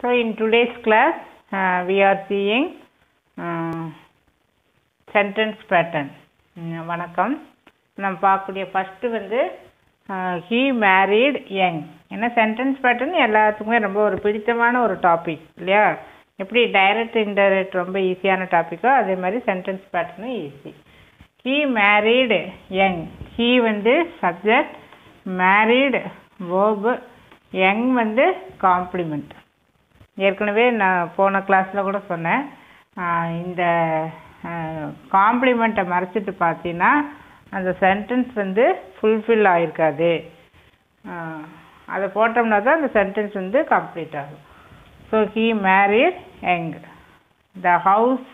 So in today's class, uh, we are seeing uh, sentence pattern. ம், வணக்கம் நம்ம பார்க்கக்கூடிய ஃபஸ்ட்டு வந்து ஹீ மேரீட் யங் ஏன்னா சென்டென்ஸ் பேட்டர்ன் எல்லாத்துக்குமே ரொம்ப ஒரு பிடித்தமான ஒரு டாபிக் இல்லையா எப்படி டைரக்ட் இன்டைரக்ட் ரொம்ப ஈஸியான டாப்பிக்கோ அதே மாதிரி சென்டென்ஸ் பேட்டர்னும் easy he married young he வந்து சப்ஜெக்ட் மேரீடு வேர்பு யங் வந்து காம்ப்ளிமெண்ட் ஏற்கனவே நான் போன கிளாஸில் கூட சொன்னேன் ஆஹ் இந்த காம்ப்ளிமெண்ட்டை மறைச்சிட்டு பார்த்தீங்கன்னா அந்த சென்டென்ஸ் வந்து ஃபுல்ஃபில் ஆகிருக்காது ஆஹ் அதை போட்டோம்னா தான் அந்த சென்டென்ஸ் வந்து கம்ப்ளீட் ஆகும் so he married young the house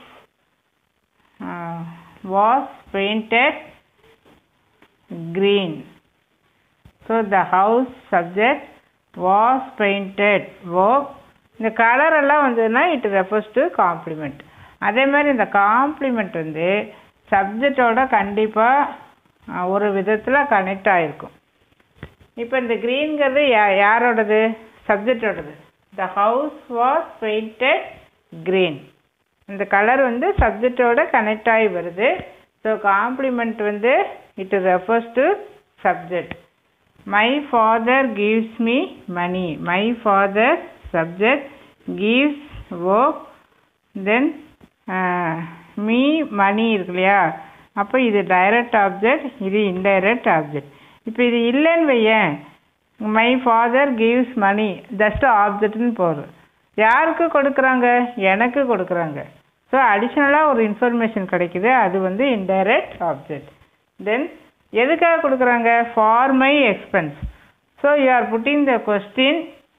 was painted green so the house subject was painted verb இந்த கலர் எல்லாம் வந்ததுன்னா இட் ரெஃபர்ஸ் டு காம்ப்ளிமெண்ட் அதே மாதிரி இந்த காம்ப்ளிமெண்ட் வந்து சப்ஜெக்டோட கண்டிப்பாக ஒரு விதத்தில் கனெக்ட் ஆகிருக்கும் இப்போ இந்த க்ரீன்கிறது யா யாரோடது சப்ஜெக்டோடது the house was painted green இந்த கலர் வந்து சப்ஜெக்டோட கனெக்ட் ஆகி வருது ஸோ காம்ப்ளிமெண்ட் வந்து it refers to subject my father gives me money my father subject gives verb then me money இருக்கு இல்லையா அப்போ இது டைரக்ட் ஆப்ஜெக்ட் இது இன்டைரக்ட் ஆப்ஜெக்ட் இப்போ இது இல்லைன்னு வையேன் my father gives money just ஆப்ஜெக்ட்னு போதும் யாருக்கு கொடுக்குறாங்க எனக்கு கொடுக்குறாங்க ஸோ அடிஷ்னலாக ஒரு இன்ஃபர்மேஷன் கிடைக்குது அது வந்து இன்டைரக்ட் ஆப்ஜெக்ட் தென் எதுக்காக கொடுக்குறாங்க for my expense so you are putting the question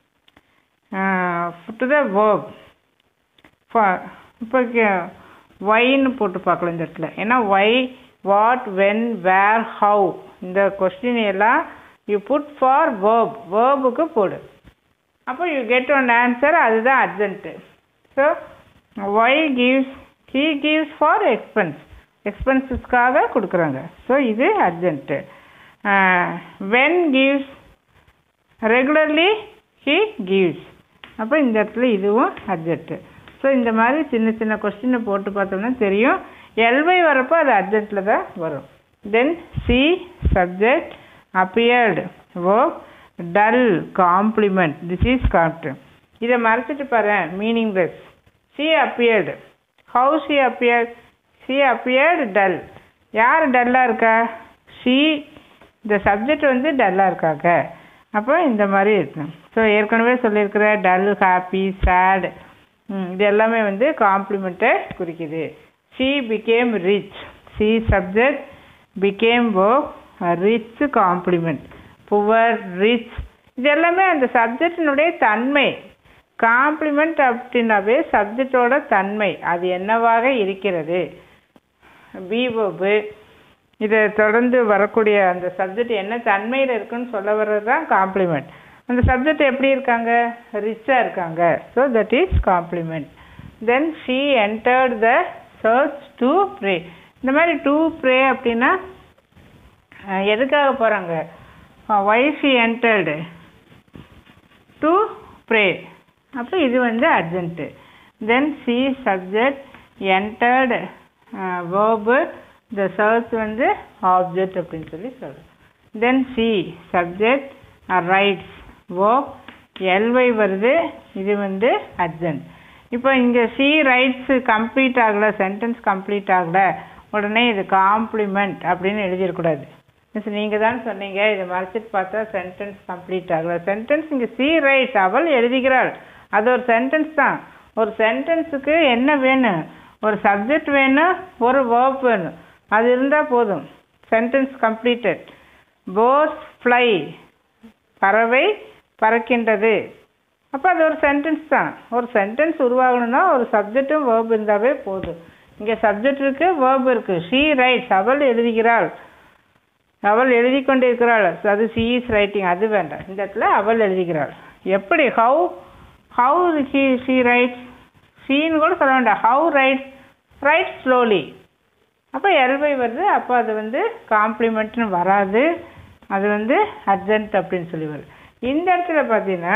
to the verb for இப்போ ஒய்ன்னு போட்டு பார்க்கலாம் இந்த இடத்துல ஏன்னா why what when where how இந்த கொஸ்டின் எல்லாம் யூ புட் ஃபார் வேர்ப் வேர்புக்கு போடு அப்போ யூ கெட் ஒன் ஆன்சர் அதுதான் adjunct so why gives he gives for expense எக்ஸ்பென்சஸ்க்காக கொடுக்குறாங்க ஸோ இது adjunct when gives regularly he gives அப்போ இந்த இடத்துல இதுவும் அர்ஜென்ட்டு ஸோ இந்த மாதிரி சின்ன சின்ன கொஸ்டினை போட்டு பார்த்தோம்னா தெரியும் எல்வை வரப்போ அது அர்ஜென்ட்டில் தான் வரும் then she subject appeared verb dull complement this is complement இதை மறைச்சிட்டு பாரு meaningless she appeared how she appeared she appeared dull யார் டல்லாக இருக்கா சி இந்த சப்ஜெக்ட் வந்து டல்லாக இருக்காங்க அப்போ இந்த மாதிரி இருக்கும் ஸோ ஏற்கனவே சொல்லியிருக்கிற டல் ஹாப்பி சேட் இது எல்லாமே வந்து காம்ப்ளிமெண்ட்டை குறிக்குது she became rich she subject became verb rich complement poor rich இது எல்லாமே அந்த சப்ஜெக்டினுடைய தன்மை காம்ப்ளிமெண்ட் அப்படின்னாவே சப்ஜெக்டோட தன்மை அது என்னவாக இருக்கிறது பிஓபு இதை தொடர்ந்து வரக்கூடிய அந்த சப்ஜெக்ட் என்ன தன்மையில் இருக்குன்னு சொல்ல வர்றது தான் காம்ப்ளிமெண்ட் அந்த சப்ஜெக்ட் எப்படி இருக்காங்க ரிச்சாக இருக்காங்க so that is complement then she entered the church to pray இந்த மாதிரி டூ ப்ரே அப்படின்னா அஹ், எதுக்காக போகிறாங்க why she entered to pray அப்போ இது வந்து adjunct then she subject entered verb the church வந்து ஆப்ஜெக்ட் அப்படின்னு சொல்லி சொல்கிறோம் then she subject writes verb எல்வை வருது இது வந்து அர்ஜென்ட் இப்போ இங்கே சி ரைட்ஸ் கம்ப்ளீட் ஆகலை சென்டென்ஸ் கம்ப்ளீட் ஆகலை உடனே இது காம்ப்ளிமெண்ட் அப்படின்னு எழுதிடக்கூடாது மிஸ் நீங்கள் தான் சொன்னீங்க இதை மறைச்சிட்டு பார்த்தா சென்டென்ஸ் கம்ப்ளீட் ஆகலை சென்டென்ஸ் இங்கே சி ரைட் அவள் எழுதுகிறாள் அது ஒரு சென்டென்ஸ் தான் ஒரு சென்டென்ஸுக்கு என்ன வேணும் ஒரு சப்ஜெக்ட் வேணும் ஒரு வேர்ப் வேணும் அது இருந்தால் போதும் சென்டென்ஸ் கம்ப்ளீட்டட் போர்ஸ் ஃப்ளை பறவை பறக்கின்றது அப்போ அது ஒரு சென்டென்ஸ் தான் ஒரு சென்டென்ஸ் உருவாகணும்னா ஒரு சப்ஜெக்ட்டும் வேர்ப் இருந்தாவே போதும் இங்கே சப்ஜெக்ட் இருக்கு வேர்ப் இருக்கு ஷீ ரைட்ஸ் அவள் எழுதுகிறாள் அவள் எழுதி கொண்டிருக்கிறாள் அது சி இஸ் ரைட்டிங் அது வேண்டாம் இந்த இடத்துல அவள் எழுதுகிறாள் எப்படி how how she she writes ஷீன்னு கூட சொல்ல வேண்டாம் ஹவு ரைட்ஸ் ரைட் ஸ்லோலி அப்போ எல்வை வருது அப்போ அது வந்து காம்ப்ளிமெண்ட்னு வராது அது வந்து அர்ஜென்ட் அப்படின்னு சொல்லி வருது இந்த இடத்துல பார்த்தீங்கன்னா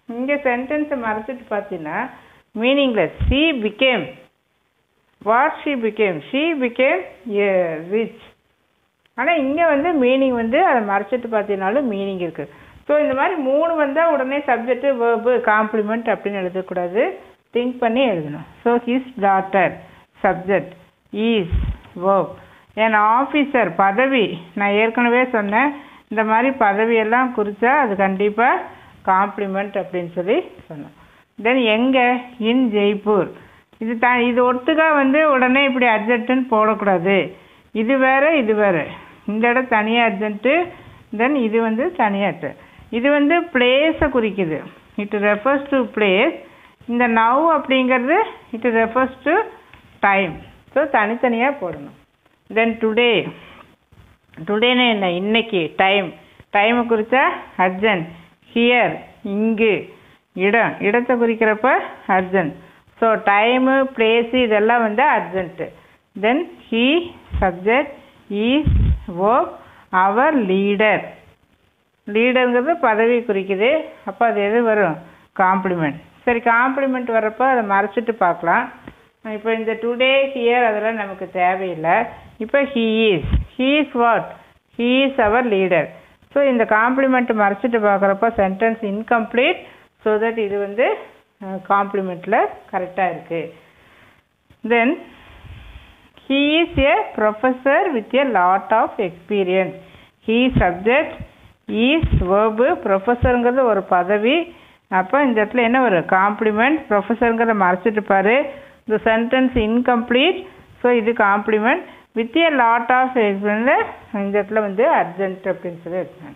இங்கே சென்டென்ஸை மறைச்சிட்டு பார்த்தீங்கன்னா meaningless she became what she became she became rich ஆனால் இங்கே வந்து மீனிங் வந்து அதை மறைச்சிட்டு பார்த்தீங்கனாலும் மீனிங் இருக்குது ஸோ இந்த மாதிரி மூணு வந்தால் உடனே சப்ஜெக்ட்டு வேர்பு காம்ப்ளிமெண்ட் அப்படின்னு எழுதக்கூடாது திங்க் பண்ணி எழுதணும் so his daughter subject is verb an officer பதவி நான் ஏற்கனவே சொன்னேன் இந்த மாதிரி பதவியெல்லாம் குறித்தா அது கண்டிப்பாக காம்ப்ளிமெண்ட் அப்படின்னு சொல்லி சொன்னோம் தென் எங்கே இன் ஜெய்ப்பூர் இது த இது ஒட்டுக்கா வந்து உடனே இப்படி அர்ஜென்ட்டுன்னு போடக்கூடாது இது வேற இது வேற இந்த இடம் தனியாக அர்ஜென்ட்டு தென் இது வந்து தனியாட்டு இது வந்து பிளேஸை குறிக்குது இட் ரெஃபர்ஸ் டு பிளேஸ் இந்த நவ் அப்படிங்கிறது it refers to time so தனித்தனியாக போடணும் தென் டுடே டுடேன்னு என்ன இன்னைக்கு டைம் டைமை குறித்தா அர்ஜென்ட் ஹியர் இங்கு இடம் இடத்தை குறிக்கிறப்ப அர்ஜென்ட் ஸோ டைமு பிளேஸு இதெல்லாம் வந்து adjunct then he subject is verb our leader லீடருங்கிறது பதவி குறிக்குது அப்போ அது எது வரும் காம்ப்ளிமெண்ட் சரி காம்ப்ளிமெண்ட் வர்றப்போ அதை மறைச்சிட்டு பார்க்கலாம் இப்போ இந்த டுடே ஹியர் அதெல்லாம் நமக்கு தேவையில்லை இப்போ he is he is what he is our leader so இந்த காம்ப்ளிமெண்ட் மறைச்சிட்டு பார்க்குறப்ப சென்டென்ஸ் இன்கம்ப்ளீட் ஸோ தட் இது வந்து காம்ப்ளிமெண்ட்டில் கரெக்டாக இருக்குது then he is a professor with a lot of experience he subject is verb ப்ரொஃபஸருங்கிறது ஒரு பதவி அப்போ இந்த இடத்துல என்ன ஒரு காம்ப்ளிமெண்ட் ப்ரொஃபஸருங்கிறத மறைச்சிட்டு பாரு இந்த சென்டென்ஸ் இன்கம்ப்ளீட் ஸோ இது complement with a lot of experience இந்த இடத்துல வந்து அர்ஜென்ட் அப்படின்னு சொல்லி எடுத்தாங்க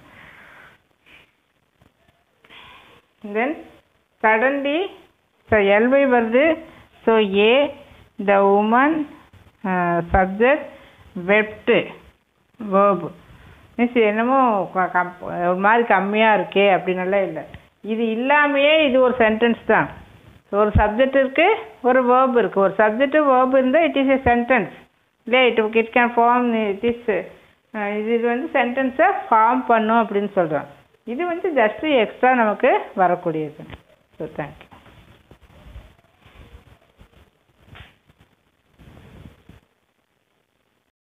தென் சடன்லி ஸோ எல்வை வருது so a the woman subject வெப்டு வேர்பு மீன்ஸ் என்னமோ க- கம் ஒரு மாதிரி கம்மியாக இருக்கே அப்படின்னெல்லாம் இல்லை இது இல்லாமையே இது ஒரு சென்டென்ஸ் தான் ஒரு சப்ஜெக்ட் இருக்குது ஒரு வேர்ப் இருக்குது ஒரு சப்ஜெக்ட்டு வேர்ப் இருந்தால் இட் இஸ் ஏ சென்டென்ஸ் இல்லையா it it can form it is இது இது வந்து சென்டென்ஸை ஃபார்ம் பண்ணும் அப்படின்னு சொல்கிறோம் இது வந்து ஜஸ்ட்டு எக்ஸ்ட்ரா நமக்கு வரக்கூடியது ஸோ தேங்க்யூ